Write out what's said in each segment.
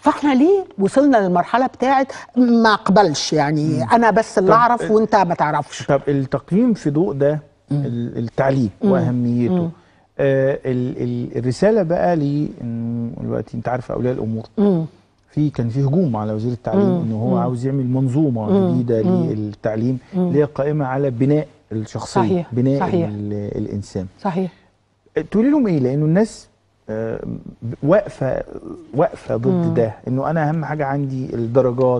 فاحنا ليه وصلنا للمرحله بتاعت ما اقبلش يعني انا بس اللي طب- اعرف وانت ما تعرفش طب التقييم في ضوء ده ال- التعليم واهميته آه ال- ال- الرساله بقى لي إنه دلوقتي انت عارف اولياء الامور مم. في كان في هجوم على وزير التعليم انه هو عاوز يعمل منظومه جديده للتعليم اللي هي قائمه على بناء الشخصيه صحيح، بناء صحيح. ال- الانسان صحيح تقولي لهم ايه لانه الناس آه، واقفه واقفه ضد ده انه انا اهم حاجه عندي الدرجات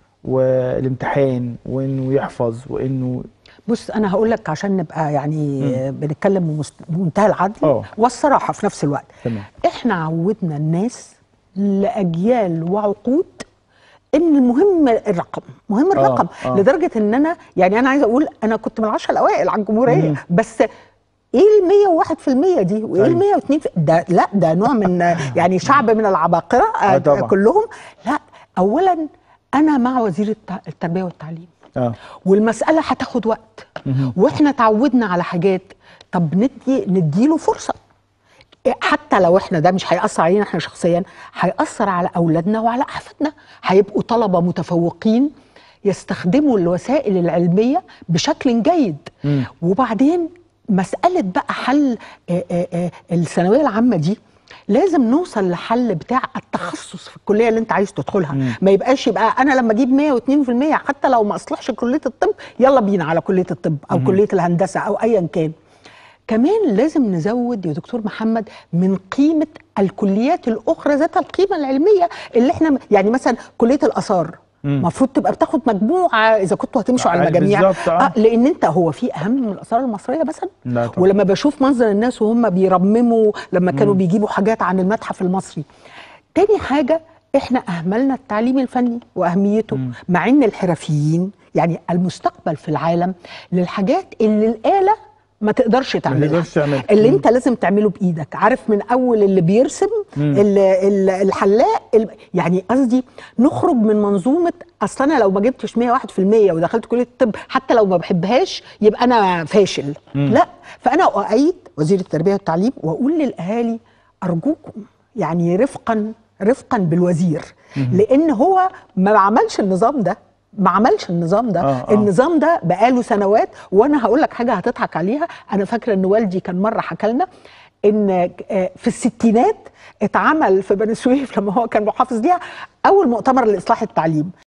والامتحان وانه يحفظ وانه بص انا هقول لك عشان نبقى يعني بنتكلم بمست- بمنتهى العدل آه. والصراحه في نفس الوقت تمام. احنا عودنا الناس لاجيال وعقود ان المهم الرقم مهم الرقم آه. لدرجه ان انا يعني انا عايزه اقول انا كنت من العشره الاوائل على الجمهوريه بس ايه ال 101% دي وايه ال أيوة. 102 ده لا ده نوع من يعني شعب من العباقره آه، طبعا. كلهم لا اولا انا مع وزير الت- التربيه والتعليم اه والمسألة هتاخد وقت واحنا تعودنا على حاجات طب ندي نديله فرصة حتى لو احنا ده مش هيأثر علينا احنا شخصيا هيأثر على أولادنا وعلى أحفادنا هيبقوا طلبة متفوقين يستخدموا الوسائل العلمية بشكل جيد وبعدين مسألة بقى حل آه، آه، آه، الثانوية العامة دي لازم نوصل لحل بتاع التخصص في الكليه اللي انت عايز تدخلها ما يبقاش يبقى انا لما اجيب 102% حتى لو ما اصلحش كليه الطب يلا بينا على كليه الطب او كليه الهندسه او ايا كان كمان لازم نزود يا دكتور محمد من قيمه الكليات الاخرى ذات القيمه العلميه اللي احنا يعني مثلا كليه الاثار المفروض تبقى بتاخد مجموعه اذا كنتوا هتمشوا على آه، المجاميع بالظبط، آه. لان انت هو في اهم من الاثار المصريه مثلا لا طبعا. ولما بشوف منظر الناس وهم بيرمموا لما كانوا بيجيبوا حاجات عن المتحف المصري تاني حاجه احنا اهملنا التعليم الفني واهميته مع ان الحرفيين يعني المستقبل في العالم للحاجات اللي الاله ما تقدرش تعملها تقدرش تعملها. اللي انت لازم تعمله بايدك عارف من اول اللي بيرسم ال- ال- الحلاق ال- يعني قصدي نخرج من منظومه اصل انا لو ما جبتش 101% ودخلت كليه الطب حتى لو ما بحبهاش يبقى انا فاشل لا فانا اؤيد وزير التربيه والتعليم واقول للاهالي ارجوكم يعني رفقا رفقا بالوزير لان هو ما عملش النظام ده ما عملش النظام ده آه، آه. النظام ده بقاله سنوات وانا هقول لك حاجه هتضحك عليها انا فاكره ان والدي كان مره حكى لنا ان آه، في الستينات اتعمل في بني سويف لما هو كان محافظ ليها اول مؤتمر لاصلاح التعليم